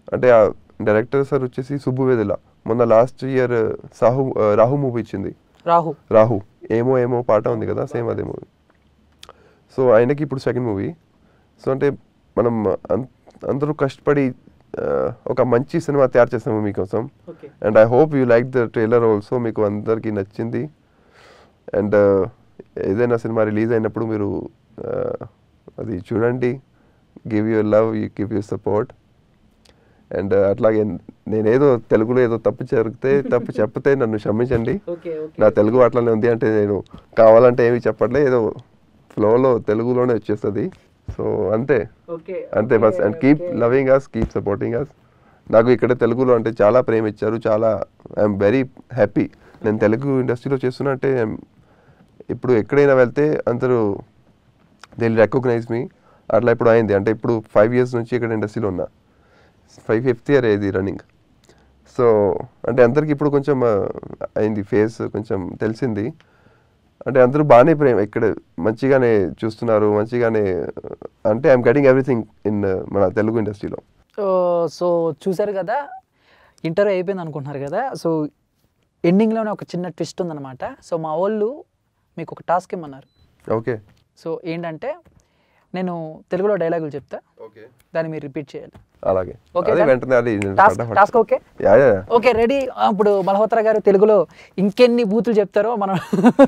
అంటే ఆ director sir వచ్చేసి సుబ్బు వెదిల మొన్న లాస్ట్ ఇయర్ సాహు ఆ, రాహు మూవీ ఇచ్చింది రాహు రాహు ఏమో ఏమో పాట ఉంది కదా సేమ్ అదే మూవీ సో ఆయనకి ఇప్పుడు సెకండ్ మూవీ సో అంటే మనం అం- అందరూ కష్టపడి ఆ, ఒక మంచి సినిమా తయారు చేస్తాము మీకోసం okay and I hope you like the trailer also మీకు అందరికీ నచ్చింది అండ్ ఏదైనా సినిమా రిలీజ్ అయినప్పుడు మీరు ఆ, అది చూడండి give you love you give you support and అట్లాగే నేనేదో తెలుగులో ఏదో తప్పు జరిగితే తప్పు చెప్పితే నన్ను క్షమించండి ఓకే ఓకే నా తెలుగు అట్లానే ఉంది అంటే నేను కావాలంటే ఏమి చెప్పట్లే ఏదో ఫ్లోలో తెలుగులోనే వచ్చేస్తుంది సో అంతే ఓకే అంతే బస్ and keep loving us keep supporting us నాకు ఇక్కడ తెలుగులో అంటే చాలా ప్రేమ ఇచ్చారు చాలా ఐఎమ్ వెరీ హ్యాపీ నేను తెలుగు ఇండస్ట్రీలో చేస్తున్నా అంటే I'm- ఇప్పుడు ఎక్కడైనా వెళ్తే అందరూ దే రికగ్నైజ్ మీ అట్లా ఇప్పుడు అయింది అంటే ఇప్పుడు ఫైవ్ ఇయర్స్ నుంచి ఇక్కడ ఇండస్ట్రీలో ఉన్నా ఫైవ్ ఫిఫ్త్ ఇయర్ అయ్యేది రన్నింగ్ సో అంటే అందరికి ఇప్పుడు కొంచెం ఆ, అయింది ఫేస్ కొంచెం తెలిసింది అంటే అందరూ బాగానే ప్రేమ ఇక్కడ మంచిగానే చూస్తున్నారు మంచిగానే అంటే ఐఎమ్ గెటింగ్ ఎవ్రీథింగ్ ఇన్ మన తెలుగు ఇండస్ట్రీలో సో చూసారు కదా ఇంటర్వ్యూ అయిపోయింది అనుకుంటున్నారు కదా సో ఎండింగ్లోనే ఒక చిన్న ట్విస్ట్ ఉందన్నమాట సో మా వాళ్ళు మీకు ఒక టాస్క్ ఇమ్మన్నారు ఓకే సో ఏంటంటే నేను తెలుగులో డైలాగులు చెప్తా ఓకే దాన్ని మీరు రిపీట్ చేయాలి అలాగే Okay, అదే done. వెంటనే అది నేను టాస్క్ ఫటాఫట్- task okay yeah yeah yeah. Okay ready ఇప్పుడు మల్హోత్రా గారు తెలుగులో ఇంకెన్ని బూతులు చెప్తారో మనం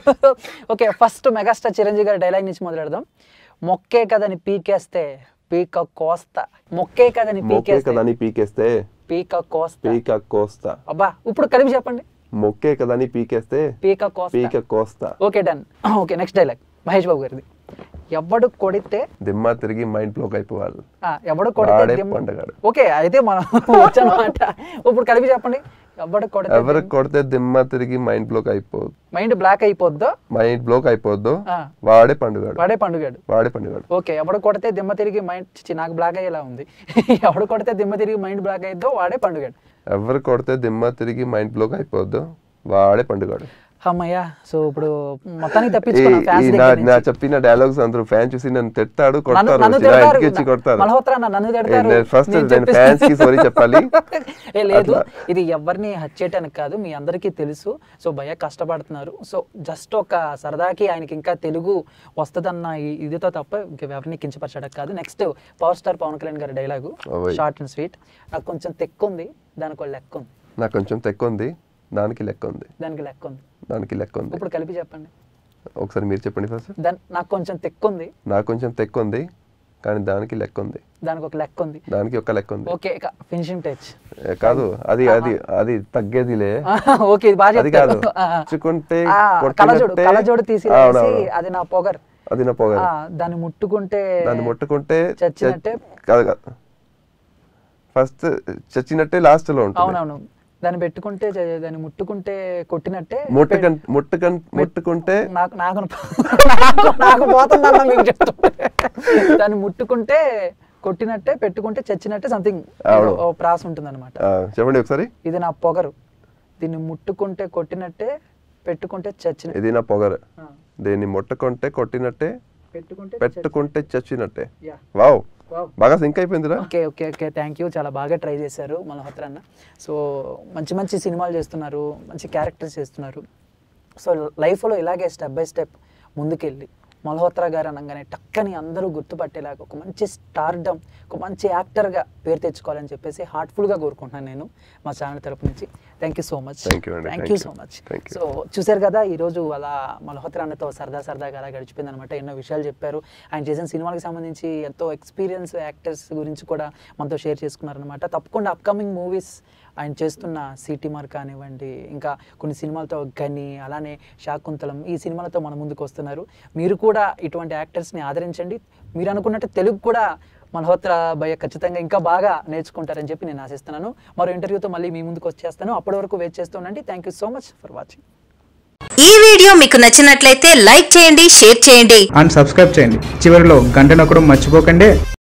ఓకే ఫస్ట్ మెగాస్టార్ చిరంజీవి గారి డైలాగ్ నుంచి మొదలెడదాం మొక్కే కదని పీకేస్తే పీక కోస్తా మొక్కే కదని మొక్కే పీకేస్తే కదా అని పీకేస్తే పీక కోస్తా పీక కోస్తా అబ్బా ఇప్పుడు కలిపి చెప్పండి మొక్కే కదా అని పీకేస్తే పీక కోస్తా పీక కోస్తా okay done okay next dialogue Mahesh Babu గారిది ఎవడు కొడితే దిమ్మ తిరిగి మైండ్ బ్లాక్ అయిపోవాలి ఆ, ఎవడు కొడితే వాడే దిమ్మ- పండగాడు. ఓకే అయితే మనం వచ్చనమాట ఇప్పుడు కలిపి చెప్పండి ఎవడు కొడితే ఎవరు కొడితే దిమ్మ తిరిగి మైండ్ బ్లాక్ అయిపోదు మైండ్ బ్లాక్ అయిపోద్దో మైండ్ బ్లాక్ అయిపోద్దో ఆ. వాడే పండుగాడు వాడే పండుగాడు వాడే పండుగాడు ఓకే ఎవడు కొడితే దిమ్మ తిరిగి మైండ్ చి, నాకు బ్లాక్ అయ్యేలా ఉంది ఎవడు కొడితే దిమ్మ తిరిగి మైండ్ బ్లాక్ అయిద్దో వాడే పండుగాడు ఎవరు కొడితే దిమ్మ తిరిగి మైండ్ బ్లాక్ అయిపోద్దో వాడే పండుగాడు అమ్మయ్యా సో ఇప్పుడు మొత్తానికి ఈ- తప్పించుకున్నాం ఈ ఫ్యాన్స్ నా నా చెప్పిన డైలాగ్స్ అందరూ ఫ్యాన్ చూసి నన్ను తిడతాడు కొడతారు నన్ను చిరా తిడతారు. ఇంటికి వచ్చి కొడతారు మల్హోత్రా అన్న నన్ను తిడతారు. ఫస్ట్ నేను నేను చెప్పేసి- ఫ్యాన్స్ కి సారీ చెప్పాలి ఏ లేదు అట్లా. ఇది ఎవరిని హత్య చేయడానికి కాదు మీ అందరికీ తెలుసు సో భయ కష్టపడుతున్నారు సో జస్ట్ ఒక సరదాకి ఆయనకి ఇంకా తెలుగు వస్తుందన్న ఈ- ఇదితో తప్ప ఇంక ఎవరిని కించపరచడానికి కాదు next power star Pawan Kalyan గారి డైలాగు ఓయ్. షార్ట్ అండ్ స్వీట్ నాకు కొంచెం తెక్కు ఉంది దానికి ఒక లెక్క ఉంది నాకు కొంచెం తెక్క ఉంది దానికి లెక్క ఉంది దానికి లెక్క ఉంది దానికి లెక్క ఉంది ఇప్పుడు కలిపి చెప్పండి ఒకసారి మీరు చెప్పండి ఫస్ట్ దాని నాకు కొంచెం తెక్కు ఉంది నాకు కొంచెం తెక్క ఉంది కానీ దానికి లెక్క ఉంది దానికి ఒక లెక్క ఉంది దానికి ఒక లెక్క ఉంది ఓకే ఇక ఫినిషింగ్ టచ్ ఏ, కాదు అది అది అది తగ్గేదిలే ఓకే ఇది బాగా అది చెప్తారు. కాదు ఆ, ఆ. చుకుంటే ఆ, కలజోడు కొట్టినట్టే- కలజోడు తీసి అవునవును. అది నా పొగర్ అది నా పొగరు ఆ, దాన్ని ముట్టుకుంటే దాన్ని ముట్టుకుంటే చచ్చినట్టే కాదు కాదు ఫస్ట్ చచ్చినట్టే లాస్ట్ లో ఉంటుంది అవునవును దాన్ని పెట్టుకుంటే చ- దాన్ని ముట్టుకుంటే కొట్టినట్టే ముట్టుకన్ ముట్టుకన్ ముట్టుకుంటే నాకు నాకు నాకు నాకు పోతుందన్న మీకు చెప్తుంటే దాన్ని ముట్టుకుంటే కొట్టినట్టే పెట్టుకుంటే చచ్చినట్టే సంథింగ్ అవును. ప్రాస ఉంటుంది అనమాట ఆ, చెప్పండి ఒకసారి ఇది నా పొగరు దీన్ని ముట్టుకుంటే కొట్టినట్టే పెట్టుకుంటే చచ్చిన ఇది నా పొగరు ఆ, దీన్ని ముట్టుకుంటే కొట్టినట్టే పెట్టుకుంటే పెట్టుకుంటే చచ్చినట్టే యా వావ్ వావ్ బాగా సింక్ అయిపోయిందిరా okay okay okay thank you చాలా బాగా ట్రై చేశారు మల్హోత్ర అన్న సో మంచి మంచి సినిమాలు చేస్తున్నారు మంచి క్యారెక్టర్స్ చేస్తున్నారు సో లైఫ్లో ఇలాగే స్టెప్ బై స్టెప్ ముందుకెళ్ళి మల్హోత్రా గారు అనగానే టక్కని అందరూ గుర్తుపట్టేలాగా ఒక మంచి స్టార్డమ్ ఒక మంచి యాక్టర్గా పేరు తెచ్చుకోవాలని చెప్పేసి హార్ట్ఫుల్గా కోరుకుంటున్నాను నేను మా ఛానల్ తరపు నుంచి thank you so much Thank you అండి, thank thank you you. So much Thank you. So చూశారు కదా ఈ రోజు అలా మల్హోత్రా అన్నతో సరదా సరదాగా అలా గడిచిపోయింది అనమాట ఎన్నో విషయాలు చెప్పారు ఆయన చేసిన సినిమాలకు సంబంధించి ఎంతో ఎక్స్పీరియన్స్ యాక్టర్స్ గురించి కూడా మనతో షేర్ చేసుకున్నారనమాట తప్పకుండా అప్కమింగ్ మూవీస్ ఆయన చేస్తున్న సిటీ మార్క్ కానివ్వండి ఇంకా కొన్ని సినిమాలతో గని అలానే శాకుంతలం ఈ సినిమాలతో మన ముందుకు వస్తున్నారు మీరు కూడా ఇటువంటి యాక్టర్స్ని ఆదరించండి మీరు అనుకున్నట్టు తెలుగు కూడా మల్హోత్రా భయ్య ఖచ్చితంగా ఇంకా బాగా నేర్చుకుంటారని చెప్పి నేను ఆశిస్తున్నాను మరో ఇంటర్వ్యూతో మళ్ళీ మీ ముందుకు వచ్చేస్తాను అప్పటి వరకు వెయిట్ చేస్తూ ఉండండి thank you so much for watching ఈ వీడియో మీకు నచ్చినట్లయితే లైక్ చేయండి షేర్ చేయండి అండ్ సబ్స్క్రైబ్ చేయండి చివరిలో గంట నొక్కడం మర్చిపోకండి